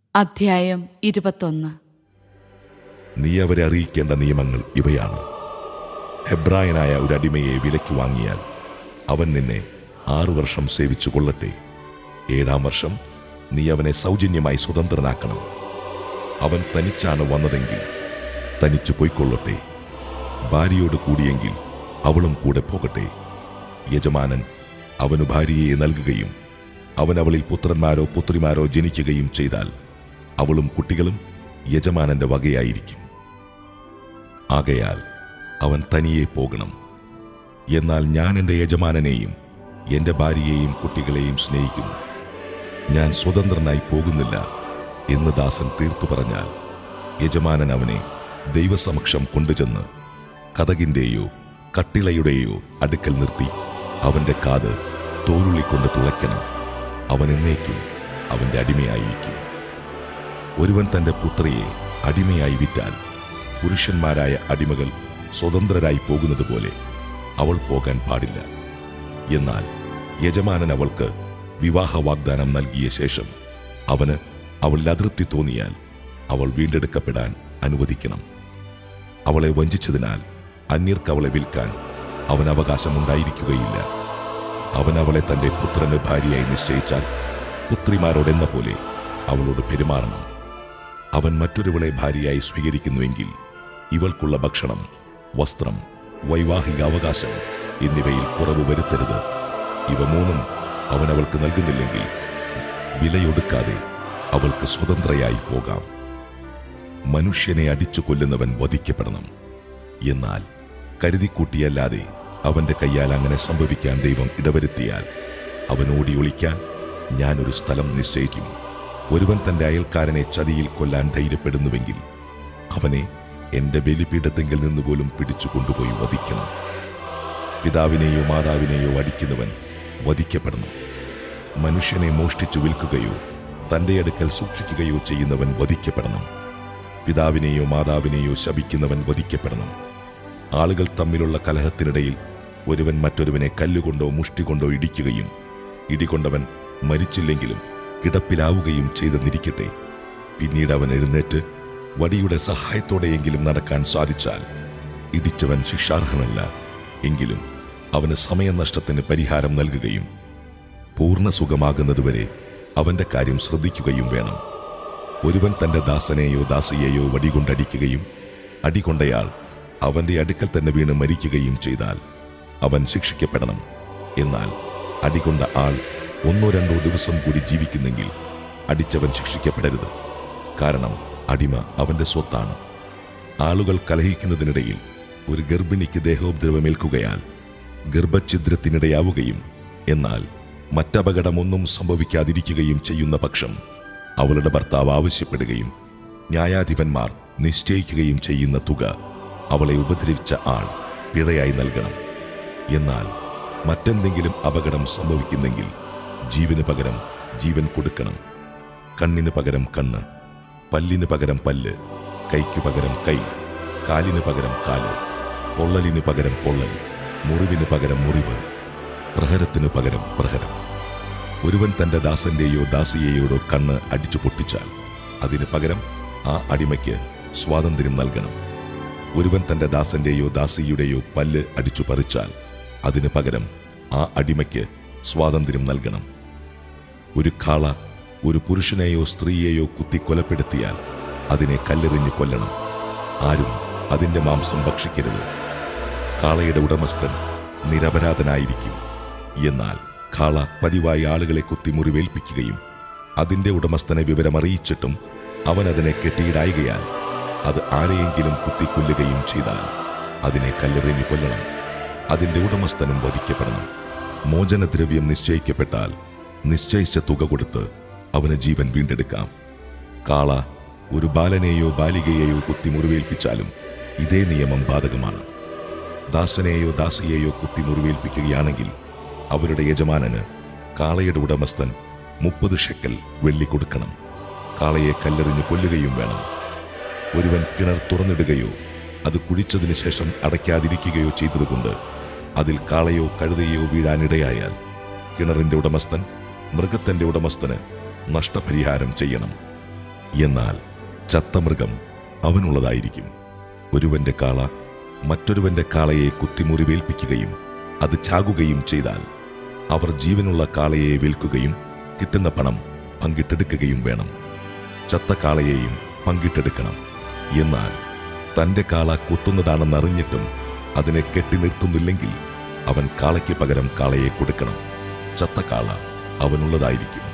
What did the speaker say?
അധ്യായം ഇരുപത്തൊന്ന് നീ അവരെ അറിയിക്കേണ്ട നിയമങ്ങൾ ഇവയാണ് ഹെബ്രായനായ ഒരു അടിമയെ വിലയ്ക്ക് വാങ്ങിയാൽ അവൻ നിന്നെ ആറു വർഷം സേവിച്ചു കൊള്ളട്ടെ ഏഴാം വർഷം നീ അവനെ സൗജന്യമായി സ്വതന്ത്രനാക്കണം അവൻ തനിച്ചാണ് വന്നതെങ്കിൽ തനിച്ചു പോയിക്കൊള്ളട്ടെ ഭാര്യയോട് കൂടിയെങ്കിൽ അവളും കൂടെ പോകട്ടെ യജമാനൻ അവനു ഭാര്യയെ നൽകുകയും അവൻ അവളിൽ പുത്രന്മാരോ പുത്രിമാരോ ജനിക്കുകയും ചെയ്താൽ അവളും കുട്ടികളും യജമാനന്റെ വകയായിരിക്കും ആകയാൽ അവൻ തനിയെ പോകണം എന്നാൽ ഞാൻ എൻ്റെ യജമാനനെയും എൻ്റെ ഭാര്യയെയും കുട്ടികളെയും സ്നേഹിക്കുന്നു ഞാൻ സ്വതന്ത്രനായി പോകുന്നില്ല എന്ന് ദാസൻ തീർത്തു പറഞ്ഞാൽ യജമാനൻ അവനെ ദൈവസമക്ഷം കൊണ്ടുചെന്ന് കഥകിൻ്റെയോ കട്ടിളയുടെയോ അടുക്കൽ നിർത്തി അവൻ്റെ കാത് തോലുള്ളിക്കൊണ്ട് തുളയ്ക്കണം അവൻ എന്നേക്കും അവൻ്റെ അടിമയായിരിക്കും ഒരുവൻ തന്റെ പുത്രിയെ അടിമയായി വിറ്റാൽ പുരുഷന്മാരായ അടിമകൾ സ്വതന്ത്രരായി പോകുന്നത് പോലെ അവൾ പോകാൻ പാടില്ല എന്നാൽ യജമാനൻ അവൾക്ക് വിവാഹ വാഗ്ദാനം നൽകിയ ശേഷം അവന് അവളിൽ അതൃപ്തി തോന്നിയാൽ അവൾ വീണ്ടെടുക്കപ്പെടാൻ അനുവദിക്കണം അവളെ വഞ്ചിച്ചതിനാൽ അന്യർക്ക് അവളെ വിൽക്കാൻ അവൻ അവകാശമുണ്ടായിരിക്കുകയില്ല അവൻ അവളെ തന്റെ പുത്രന് ഭാര്യയായി നിശ്ചയിച്ചാൽ പുത്രിമാരോടെന്ന പോലെ അവളോട് പെരുമാറണം അവൻ മറ്റൊരുവളെ ഭാര്യയായി സ്വീകരിക്കുന്നുവെങ്കിൽ ഇവൾക്കുള്ള ഭക്ഷണം വസ്ത്രം വൈവാഹിക അവകാശം എന്നിവയിൽ കുറവ് വരുത്തരുത് ഇവ മൂന്നും അവൻ അവൾക്ക് നൽകുന്നില്ലെങ്കിൽ വിലയൊടുക്കാതെ അവൾക്ക് സ്വതന്ത്രയായി പോകാം മനുഷ്യനെ അടിച്ചു കൊല്ലുന്നവൻ വധിക്കപ്പെടണം എന്നാൽ കരുതിക്കൂട്ടിയല്ലാതെ അവന്റെ കയ്യാൽ അങ്ങനെ സംഭവിക്കാൻ ദൈവം ഇടവരുത്തിയാൽ അവൻ ഓടി ഒളിക്കാൻ ഞാനൊരു സ്ഥലം നിശ്ചയിക്കും ഒരുവൻ തന്റെ അയൽക്കാരനെ ചതിയിൽ കൊല്ലാൻ ധൈര്യപ്പെടുന്നുവെങ്കിൽ അവനെ എന്റെ ബലിപീഠത്തെങ്കിൽ നിന്ന് പോലും പിടിച്ചു കൊണ്ടുപോയി വധിക്കണം പിതാവിനെയോ മാതാവിനെയോ അടിക്കുന്നവൻ വധിക്കപ്പെടണം മനുഷ്യനെ മോഷ്ടിച്ചു വിൽക്കുകയോ തന്റെ അടുക്കൽ സൂക്ഷിക്കുകയോ ചെയ്യുന്നവൻ വധിക്കപ്പെടണം പിതാവിനെയോ മാതാവിനെയോ ശപിക്കുന്നവൻ വധിക്കപ്പെടണം ആളുകൾ തമ്മിലുള്ള കലഹത്തിനിടയിൽ ഒരുവൻ മറ്റൊരുവനെ കല്ലുകൊണ്ടോ മുഷ്ടി കൊണ്ടോ ഇടിക്കുകയും ഇടികൊണ്ടവൻ മരിച്ചില്ലെങ്കിലും കിടപ്പിലാവുകയും ചെയ്തെന്നിരിക്കട്ടെ പിന്നീട് അവൻ എഴുന്നേറ്റ് വടിയുടെ സഹായത്തോടെയെങ്കിലും നടക്കാൻ സാധിച്ചാൽ ഇടിച്ചവൻ ശിക്ഷാർഹനല്ല എങ്കിലും അവന് സമയനഷ്ടത്തിന് പരിഹാരം നൽകുകയും പൂർണ്ണ സുഖമാകുന്നതുവരെ അവന്റെ കാര്യം ശ്രദ്ധിക്കുകയും വേണം ഒരുവൻ തന്റെ ദാസനെയോ ദാസിയെയോ വടികൊണ്ടടിക്കുകയും അടികൊണ്ടയാൾ അവന്റെ അടുക്കൽ തന്നെ വീണ് മരിക്കുകയും ചെയ്താൽ അവൻ ശിക്ഷിക്കപ്പെടണം എന്നാൽ അടികൊണ്ട ആൾ ഒന്നോ രണ്ടോ ദിവസം കൂടി ജീവിക്കുന്നെങ്കിൽ അടിച്ചവൻ ശിക്ഷിക്കപ്പെടരുത് കാരണം അടിമ അവന്റെ സ്വത്താണ് ആളുകൾ കലഹിക്കുന്നതിനിടയിൽ ഒരു ഗർഭിണിക്ക് ദേഹോപദ്രവമേൽക്കുകയാൽ ഗർഭഛിദ്രത്തിനിടയാവുകയും എന്നാൽ മറ്റപകടമൊന്നും സംഭവിക്കാതിരിക്കുകയും ചെയ്യുന്ന പക്ഷം അവളുടെ ഭർത്താവ് ആവശ്യപ്പെടുകയും ന്യായാധിപന്മാർ നിശ്ചയിക്കുകയും ചെയ്യുന്ന തുക അവളെ ഉപദ്രവിച്ച ആൾ പിഴയായി നൽകണം എന്നാൽ മറ്റെന്തെങ്കിലും അപകടം സംഭവിക്കുന്നെങ്കിൽ ജീവന് പകരം ജീവൻ കൊടുക്കണം കണ്ണിന് പകരം കണ്ണ് പല്ലിന് പകരം പല്ല് കൈക്ക് പകരം കൈ കാലിന് പകരം കാല് പൊള്ളലിന് പകരം പൊള്ളൽ മുറിവിന് പകരം മുറിവ് പ്രഹരത്തിന് പകരം പ്രഹരം ഒരുവൻ തന്റെ ദാസന്റെയോ ദാസിയെയോടോ കണ്ണ് അടിച്ചു പൊട്ടിച്ചാൽ അതിന് പകരം ആ അടിമയ്ക്ക് സ്വാതന്ത്ര്യം നൽകണം ഒരുവൻ തന്റെ ദാസന്റെയോ ദാസിയുടെയോ പല്ല് അടിച്ചു പറിച്ചാൽ അതിന് പകരം ആ അടിമയ്ക്ക് സ്വാതന്ത്ര്യം നൽകണം ഒരു കാള ഒരു പുരുഷനെയോ സ്ത്രീയെയോ കുത്തി കൊലപ്പെടുത്തിയാൽ അതിനെ കല്ലെറിഞ്ഞു കൊല്ലണം ആരും അതിന്റെ മാംസം ഭക്ഷിക്കരുത് കാളയുടെ ഉടമസ്ഥൻ നിരപരാധനായിരിക്കും എന്നാൽ കാള പതിവായി ആളുകളെ കുത്തി മുറിവേൽപ്പിക്കുകയും അതിന്റെ ഉടമസ്ഥനെ വിവരം അറിയിച്ചിട്ടും അവൻ അതിനെ കെട്ടിയിടായികയാൽ അത് ആരെയെങ്കിലും കുത്തിക്കൊല്ലുകയും ചെയ്താൽ അതിനെ കല്ലെറിഞ്ഞു കൊല്ലണം അതിന്റെ ഉടമസ്ഥനും വധിക്കപ്പെടണം മോചനദ്രവ്യം നിശ്ചയിക്കപ്പെട്ടാൽ നിശ്ചയിച്ച തുക കൊടുത്ത് അവന് ജീവൻ വീണ്ടെടുക്കാം കാള ഒരു ബാലനെയോ ബാലികയെയോ കുത്തി മുറിവേൽപ്പിച്ചാലും ഇതേ നിയമം ബാധകമാണ് ദാസനെയോ ദാസിയെയോ കുത്തി മുറിവേൽപ്പിക്കുകയാണെങ്കിൽ അവരുടെ യജമാനന് കാളയുടെ ഉടമസ്ഥൻ മുപ്പത് ഷെക്കൽ വെള്ളി കൊടുക്കണം കാളയെ കല്ലെറിഞ്ഞു കൊല്ലുകയും വേണം ഒരുവൻ കിണർ തുറന്നിടുകയോ അത് കുഴിച്ചതിന് ശേഷം അടയ്ക്കാതിരിക്കുകയോ ചെയ്തതുകൊണ്ട് അതിൽ കാളയോ കഴുതയോ വീഴാനിടയായാൽ കിണറിന്റെ ഉടമസ്ഥൻ മൃഗത്തിന്റെ ഉടമസ്ഥന് നഷ്ടപരിഹാരം ചെയ്യണം എന്നാൽ ചത്ത മൃഗം അവനുള്ളതായിരിക്കും ഒരുവന്റെ കാള മറ്റൊരുവന്റെ കാളയെ കുത്തിമുറിവേൽപ്പിക്കുകയും അത് ചാകുകയും ചെയ്താൽ അവർ ജീവനുള്ള കാളയെ വിൽക്കുകയും കിട്ടുന്ന പണം പങ്കിട്ടെടുക്കുകയും വേണം ചത്ത കാളയെയും പങ്കിട്ടെടുക്കണം എന്നാൽ തന്റെ കാള കുത്തുന്നതാണെന്നറിഞ്ഞിട്ടും അതിനെ കെട്ടി നിർത്തുന്നില്ലെങ്കിൽ അവൻ കാളയ്ക്ക് പകരം കാളയെ കൊടുക്കണം ചത്ത കാള അവനുള്ളതായിരിക്കും